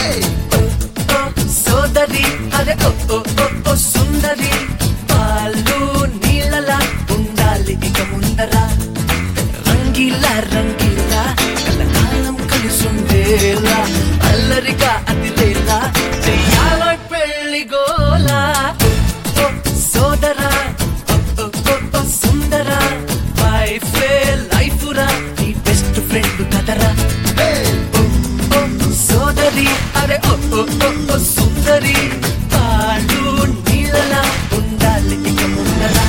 ఓ, సోదరి అరే ఓ ఓ ఓ ఓ సుందరి పాలు నీళ్ళలా ఉండాలి ఇక ముందరా రంగిలా రంగిలా కలకాలం కలిసుండేలా అల్లరిగా అదిలేలా చెయ్యాల పెళ్లి గోలా ఓ, సోదరా ఓ, ఓ, ఓ, ఓ సుందరా వైఫ్ లైఫ్ రా నీ బెస్ట్ ఫ్రెండ్ కదరా ఓ, ఓ, సోదరి అరే ఓ ఓ ఓ ఓ సుందరి పాలు నీళ్ళలా ఉండాలి ఇక ముందరా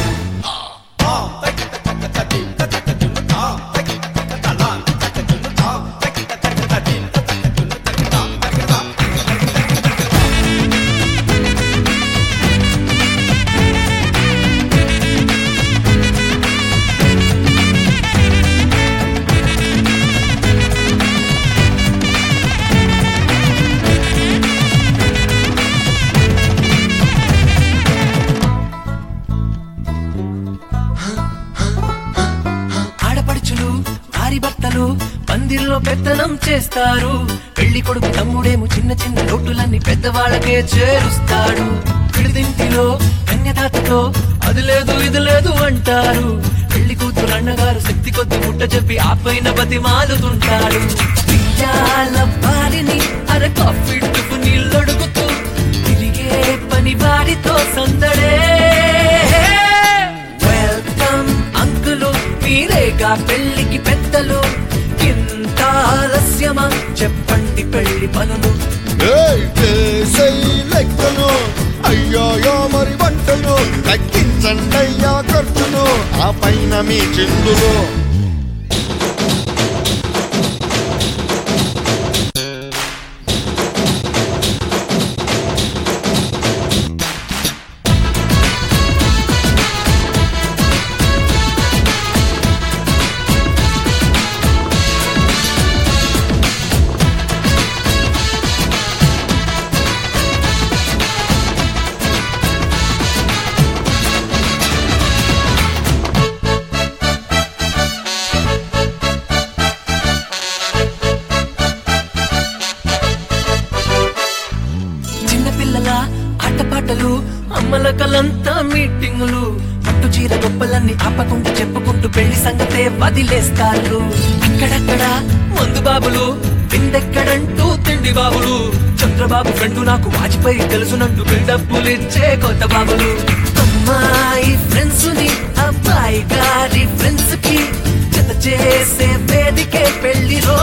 ఆడపడుచులు భారీ భర్తలు పందిర్లో పెత్తనం చేస్తారు పెళ్లి కొడుకు తమ్ముడేమో చిన్న చిన్న లోటులన్నీ పెద్దవాళ్ళకే చేరుస్తాడు విడిదింటిలో కన్యదాతతో అది లేదు ఇది లేదు అంటారు పెళ్లి కూతురు అన్నగారు శక్తి కొద్ది ముట్ట చెప్పి ఆ పైన బతిమాలుతుంటాడు బియ్యాల భార్యని అర కాఫీ టుపు నీళ్ళొడుగుతూ తిరిగే పని వాడితో సందడే వెల్కమ్ అంకులు మీరేగా పెళ్లికి పెద్దలు ఇంత ఆలస్యమా చెప్పండి పెళ్లి పనులు ఏయ్, వేసై లెక్కను అయ్యాయో మరి వంటలు తగ్గించండి అయ్యా ఖర్చును ఆ పైన మీ చిందులు చిన్నపిల్లల ఆటపాటలు అమ్మల కలంతా మీటింగులు పట్టు చీర గొప్పలన్నీ ఆపకుండా చెప్పుకుంటూ పెళ్లి సంగతే వదిలేస్తారు అక్కడక్కడ మందు బాబులు తిండెక్కడంటూ తిండి బాబులు చంద్రబాబు ఫ్రెండ్ నాకు వాజ్పేయి తెలుసునంటూ బిల్డప్పులు ఇచ్చే కొత్త బాబులు అమ్మాయి ఫ్రెండ్స్ ని అబ్బాయి గారి ఫ్రెండ్స్ కి జత చేసే వేదికే పెళ్లి రో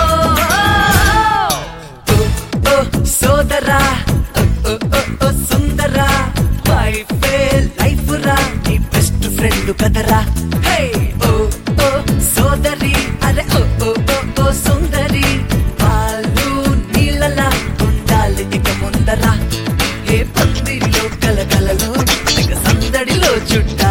ఓ, ఓ, సోదరా ఓ, ఓ, ఓ, ఓ, సుందరా వైఫ్ లైఫ్ రా నీ బెస్ట్ ఫ్రెండ్ కదరా హే ఓ ఓ సోదరి అరే ఓ ఓ ఓ ఓ సుందరి పాలు నీళ్ళలా ఉండాలి ఇక ముందరా ఏ పందిరిలో కలకలలో ఇక సందడిలో చుట్టా